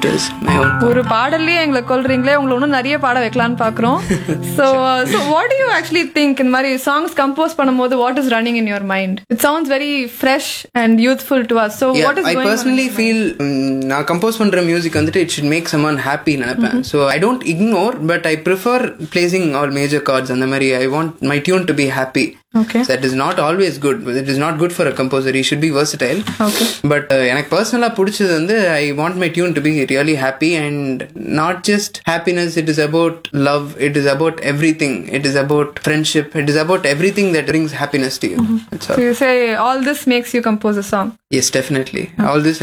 It is my own ஒரு பாடல்லே எங்களை கொல்றீங்களே உங்களை இன்னும் நிறைய பாட வைக்கலாம்னு பாக்குறோம் so so what do you actually think இந்த மாதிரி சாங்ஸ் கம்போஸ் பண்ணும்போது what is running in your mind it sounds very fresh and youthful to us so what is I personally feel நான் கம்போஸ் பண்ற மியூசிக் வந்துட்டு it should make someone happy நினைப்பேன் so I don't ignore but I prefer placing all major chords அந்த மாதிரி I want my tune to be happy okay that is not always good it is not good for a composer he should be versatile okay but எனக்கு பர்சனலாக பிடிச்சது வந்து I want my tune to be really happy and not just happiness it is about love it is about everything it is about friendship it is about everything that brings happiness to you. That's all. So you say all this makes you compose a song. Yes, definitely. All this